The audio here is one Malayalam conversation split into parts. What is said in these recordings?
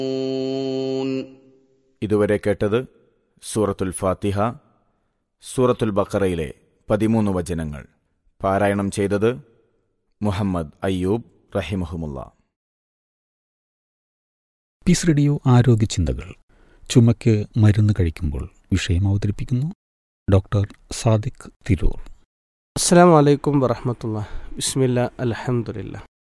ഇതുവരെ കേട്ടത് സൂറത്തുൽ ഫാത്തിഹ സൂറത്തുൽ ബക്കറയിലെ പതിമൂന്ന് വചനങ്ങൾ പാരായണം ചെയ്തത് മുഹമ്മദ് അയ്യൂബ് റഹിമഹുമുള്ള പീസ് റേഡിയോ ആരോഗ്യ ചിന്തകൾ ചുമയ്ക്ക് മരുന്ന് കഴിക്കുമ്പോൾ വിഷയം അവതരിപ്പിക്കുന്നു ഡോക്ടർ സാദിഖ് തിരൂർ അസ്സാം വലൈക്കും വറഹമത്തുള്ള ബിസ്മില്ല അലഹമുല്ല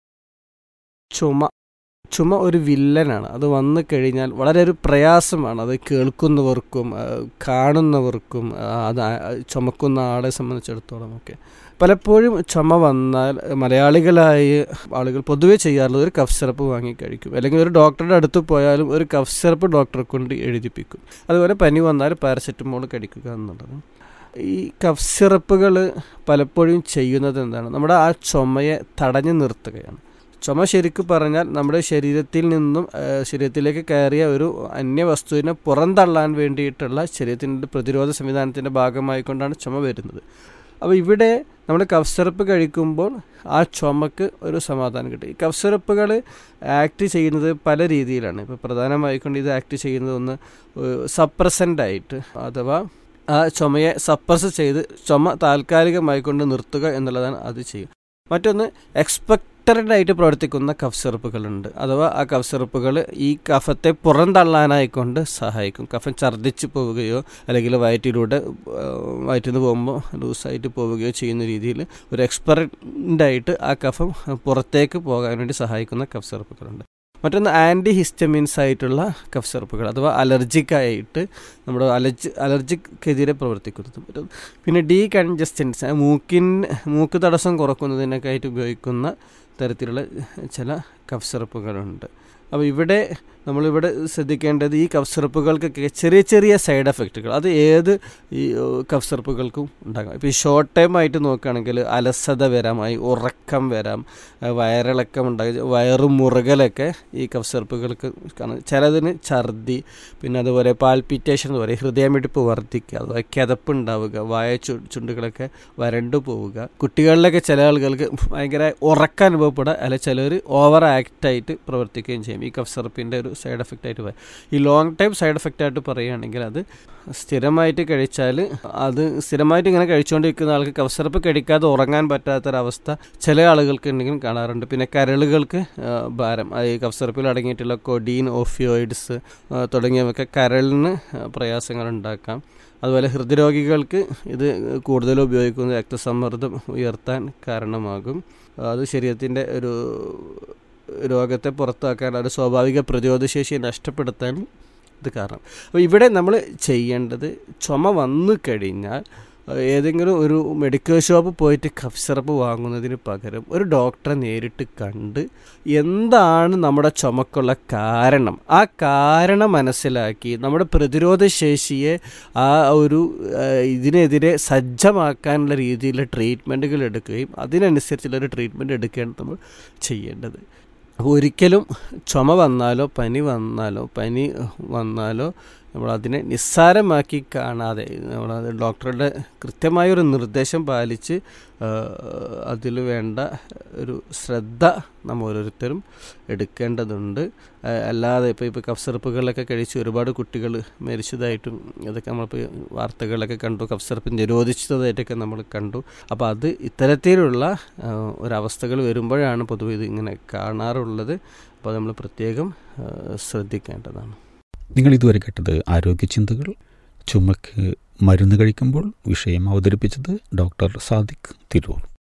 ചുമ ചുമ ഒരു വില്ലനാണ് അത് വന്നു കഴിഞ്ഞാൽ വളരെ ഒരു പ്രയാസമാണ് അത് കേൾക്കുന്നവർക്കും ആ, കാണുന്നവർക്കും ആ, അത് ആ- ചുമക്കുന്ന ആളെ സംബന്ധിച്ചിടത്തോളം ഒക്കെ പലപ്പോഴും ചുമ വന്നാൽ മലയാളികളായി ആളുകൾ പൊതുവെ ചെയ്യാറുള്ളത് ഒരു കഫ് സിറപ്പ് വാങ്ങി കഴിക്കും അല്ലെങ്കിൽ ഒരു ഡോക്ടറുടെ അടുത്ത് പോയാലും ഒരു കഫ് സിറപ്പ് ഡോക്ടറെ കൊണ്ട് എഴുതിപ്പിക്കും അതുപോലെ പനി വന്നാൽ പാരസെറ്റമോൾ കഴിക്കുക എന്നുള്ളത് ഈ കഫ് സിറപ്പുകൾ പലപ്പോഴും ചെയ്യുന്നത് എന്താണ് നമ്മുടെ ആ ചുമയെ തടഞ്ഞു നിർത്തുകയാണ് ചുമ ശരിക്കും പറഞ്ഞാൽ നമ്മുടെ ശരീരത്തിൽ നിന്നും ആ, ശരീരത്തിലേക്ക് കയറിയ ഒരു അന്യവസ്തുവിനെ പുറന്തള്ളാൻ വേണ്ടിയിട്ടുള്ള ശരീരത്തിൻ്റെ പ്രതിരോധ സംവിധാനത്തിൻ്റെ ഭാഗമായിക്കൊണ്ടാണ് ചുമ വരുന്നത് അപ്പോൾ ഇവിടെ നമ്മൾ കഫ് സിറപ്പ് കഴിക്കുമ്പോൾ ആ ചുമക്ക് ഒരു സമാധാനം കിട്ടും ഈ കഫ് സിറപ്പുകൾ ആക്ട് ചെയ്യുന്നത് പല രീതിയിലാണ് ഇപ്പോൾ പ്രധാനമായിക്കൊണ്ട് ഇത് ആക്ട് ചെയ്യുന്നത് ഒന്ന് സപ്രസൻ്റ് ആയിട്ട് അഥവാ ആ ചുമയെ സപ്രസ് ചെയ്ത് ചുമ താൽക്കാലികമായി കൊണ്ട് നിർത്തുക എന്നുള്ളതാണ് അത് ചെയ്യുക മറ്റൊന്ന് എക്സ്പെക്ടഡ് ആയിട്ട് പ്രവർത്തിക്കുന്ന കഫ് സിറപ്പുകളുണ്ട് അഥവാ ആ കഫ് സിറപ്പുകൾ ഈ കഫത്തെ പുറന്തള്ളാനായിക്കൊണ്ട് സഹായിക്കും കഫം ഛർദ്ദിച്ച് പോവുകയോ അല്ലെങ്കിൽ വയറ്റിലൂടെ ആ, വയറ്റിൽ നിന്ന് പോകുമ്പോൾ ലൂസായിട്ട് പോവുകയോ ചെയ്യുന്ന രീതിയിൽ ഒരു എക്സ്പെറൻ്റ് ആയിട്ട് ആ കഫം പുറത്തേക്ക് പോകാൻ വേണ്ടി സഹായിക്കുന്ന കഫ് സിറപ്പുകളുണ്ട് മറ്റൊന്ന് ആൻറ്റി ഹിസ്റ്റമിൻസ് ആയിട്ടുള്ള കഫ് സിറപ്പുകൾ അഥവാ അലർജിക് ആയിട്ട് നമ്മുടെ അലർജി അലർജിക്കെതിരെ പ്രവർത്തിക്കുന്നത് മറ്റൊന്ന് പിന്നെ ഡീ കൺജസ്റ്റൻസ് മൂക്കിൻ മൂക്ക് തടസ്സം കുറക്കുന്നതിനൊക്കെ ആയിട്ട് ഉപയോഗിക്കുന്ന തരത്തിലുള്ള ചില കഫ് സിറപ്പുകളുണ്ട് അപ്പോൾ ഇവിടെ നമ്മളിവിടെ ശ്രദ്ധിക്കേണ്ടത് ഈ കഫ് സിറപ്പുകൾക്കൊക്കെ ചെറിയ ചെറിയ സൈഡ് എഫക്റ്റുകൾ അത് ഏത് ഈ ഏഹ്, കഫ് സിറപ്പുകൾക്കും ഉണ്ടാകാം ഇപ്പോൾ ഈ ഷോർട്ട് ടൈം ആയിട്ട് നോക്കുകയാണെങ്കിൽ അലസത വരാം ഈ ഉറക്കം വരാം ഏഹ്, വയറിളക്കം ഉണ്ടാകും വയറ് മുറുകലൊക്കെ ഈ കഫ് സിറപ്പുകൾക്ക് കാണാം ചിലതിന് ഛർദി പിന്നെ അതുപോലെ പാൽപിറ്റേഷൻ എന്ന് പറയും ഹൃദയമിടിപ്പ് വർദ്ധിക്കുക അതുപോലെ കിതപ്പ് ഉണ്ടാവുക വായ ചു ചുണ്ടുകളൊക്കെ വരണ്ടു പോവുക കുട്ടികളിലൊക്കെ ചില ആളുകൾക്ക് ഭയങ്കര ഉറക്കം അനുഭവപ്പെടുക അല്ലെ ചിലർ ഓവർ ആക്റ്റായിട്ട് പ്രവർത്തിക്കുകയും ചെയ്യും ഈ കഫ് സിറപ്പിൻ്റെ ഒരു സൈഡ് എഫക്റ്റ് ആയിട്ട് വരും ഈ ലോങ് ടൈം സൈഡ് എഫക്റ്റ് ആയിട്ട് പറയുകയാണെങ്കിൽ അത് സ്ഥിരമായിട്ട് കഴിച്ചാൽ അത് സ്ഥിരമായിട്ട് ഇങ്ങനെ കഴിച്ചുകൊണ്ടിരിക്കുന്ന ആൾക്ക് കഫ് സിറപ്പ് കഴിക്കാതെ ഉറങ്ങാൻ പറ്റാത്തൊരവസ്ഥ ചില ആളുകൾക്ക് ഉണ്ടെങ്കിലും കാണാറുണ്ട് പിന്നെ കരളുകൾക്ക് ആ, ഭാരം ആ, ഈ കഫ് സിറപ്പിൽ അടങ്ങിയിട്ടുള്ള കൊഡീൻ ഓഫിയോയിഡ്സ് ആ, തുടങ്ങിയവയൊക്കെ കരളിന് പ്രയാസങ്ങൾ ഉണ്ടാക്കാം അതുപോലെ ഹൃദ്രോഗികൾക്ക് ഇത് കൂടുതൽ ഉപയോഗിക്കുന്നത് രക്തസമ്മർദ്ദം ഉയർത്താൻ കാരണമാകും അത് ശരീരത്തിൻ്റെ ഒരു രോഗത്തെ പുറത്താക്കാൻ ഒരു സ്വാഭാവിക പ്രതിരോധശേഷി നഷ്ടപ്പെടുത്താൻ ഇത് കാരണം അപ്പോൾ ഇവിടെ നമ്മൾ ചെയ്യേണ്ടത് ചുമ വന്നു കഴിഞ്ഞാൽ അഹ് ഏതെങ്കിലും ഒരു മെഡിക്കൽ ഷോപ്പ് പോയിട്ട് കഫ് സിറപ്പ് വാങ്ങുന്നതിന് പകരം ഒരു ഡോക്ടറെ നേരിട്ട് കണ്ട് എന്താണ് നമ്മുടെ ചുമക്കുള്ള കാരണം ആ കാരണം മനസ്സിലാക്കി നമ്മുടെ പ്രതിരോധ ശേഷിയെ ആ ഒരു അഹ് ഇതിനെതിരെ സജ്ജമാക്കാനുള്ള രീതിയിലുള്ള ട്രീറ്റ്മെൻറ്റുകൾ എടുക്കുകയും അതിനനുസരിച്ചുള്ള ഒരു ട്രീറ്റ്മെൻറ്റ് എടുക്കുകയാണ് നമ്മൾ ചെയ്യേണ്ടത് അപ്പോൾ ഒരിക്കലും ചുമ വന്നാലോ പനി വന്നാലോ പനി വന്നാലോ നമ്മളതിനെ നിസ്സാരമാക്കി കാണാതെ നമ്മളത് ഡോക്ടറുടെ കൃത്യമായൊരു നിർദ്ദേശം പാലിച്ച് അതിൽ വേണ്ട ഒരു ശ്രദ്ധ നമ്മൾ ഓരോരുത്തരും എടുക്കേണ്ടതുണ്ട് ആ, അല്ലാതെ ഇപ്പോൾ ഇപ്പോൾ കഫ് സിറപ്പുകളൊക്കെ കഴിച്ച് ഒരുപാട് കുട്ടികൾ മരിച്ചതായിട്ടും അതൊക്കെ നമ്മളിപ്പോൾ വാർത്തകളിലൊക്കെ കണ്ടു കഫ് സിറപ്പ് നിരോധിച്ചതായിട്ടൊക്കെ നമ്മൾ കണ്ടു അപ്പോൾ അത് ഇത്തരത്തിലുള്ള ആ, ഒരവസ്ഥകൾ വരുമ്പോഴാണ് പൊതുവെ ഇത് ഇങ്ങനെ കാണാറുള്ളത് അപ്പോൾ നമ്മൾ പ്രത്യേകം ആ, ശ്രദ്ധിക്കേണ്ടതാണ് നിങ്ങൾ ഇതുവരെ കേട്ടത് ആരോഗ്യ ചിന്തകൾ ചുമയ്ക്ക് മരുന്ന് കഴിക്കുമ്പോൾ വിഷയം അവതരിപ്പിച്ചത് ഡോക്ടർ സാദിഖ് തിരൂർ